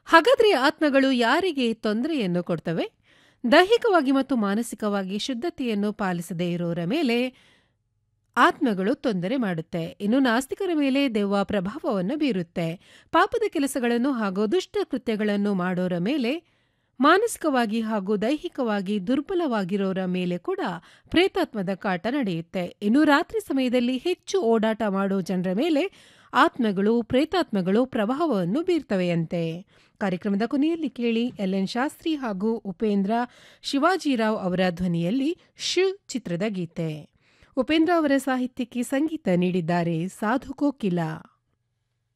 ಹಾಗಾದ್ರೆ ಆತ್ಮಗಳು ಯಾರಿಗೆ ತೊಂದರೆಯನ್ನು ಕೊಡ್ತವೆ ದೈಹಿಕವಾಗಿ ಮತ್ತು ಮಾನಸಿಕವಾಗಿ ಶುದ್ಧತೆಯನ್ನು ಪಾಲಿಸದೇ ಇರೋರ ಮೇಲೆ ಆತ್ಮಗಳು ತೊಂದರೆ ಮಾಡುತ್ತೆ ಇನ್ನು ನಾಸ್ತಿಕರ ಮೇಲೆ ದೆವ್ವ ಪ್ರಭಾವವನ್ನು ಬೀರುತ್ತೆ ಪಾಪದ ಕೆಲಸಗಳನ್ನು ಹಾಗೂ ದುಷ್ಟ ಕೃತ್ಯಗಳನ್ನು ಮಾಡೋರ ಮೇಲೆ ಮಾನಸಿಕವಾಗಿ ಹಾಗೂ ದೈಹಿಕವಾಗಿ ದುರ್ಬಲವಾಗಿರೋರ ಮೇಲೆ ಕೂಡ ಪ್ರೇತಾತ್ಮದ ಕಾಟ ನಡೆಯುತ್ತೆ ಇನ್ನು ರಾತ್ರಿ ಸಮಯದಲ್ಲಿ ಹೆಚ್ಚು ಓಡಾಟ ಮಾಡೋ ಜನರ ಮೇಲೆ ಆತ್ಮಗಳು ಪ್ರೇತಾತ್ಮಗಳು ಪ್ರಭಾವವನ್ನು ಬೀರ್ತವೆಯಂತೆ ಕಾರ್ಯಕ್ರಮದ ಕೊನೆಯಲ್ಲಿ ಕೇಳಿ ಎಲ್ ಎನ್ ಶಾಸ್ತ್ರಿ ಹಾಗೂ ಉಪೇಂದ್ರ ಶಿವಾಜಿರಾವ್ ಅವರ ಧ್ವನಿಯಲ್ಲಿ ಶ್ ಚಿತ್ರದ ಗೀತೆ ಉಪೇಂದ್ರ ಅವರ ಸಾಹಿತ್ಯಕ್ಕೆ ಸಂಗೀತ ನೀಡಿದ್ದಾರೆ ಸಾಧು ಕೋಕಿಲ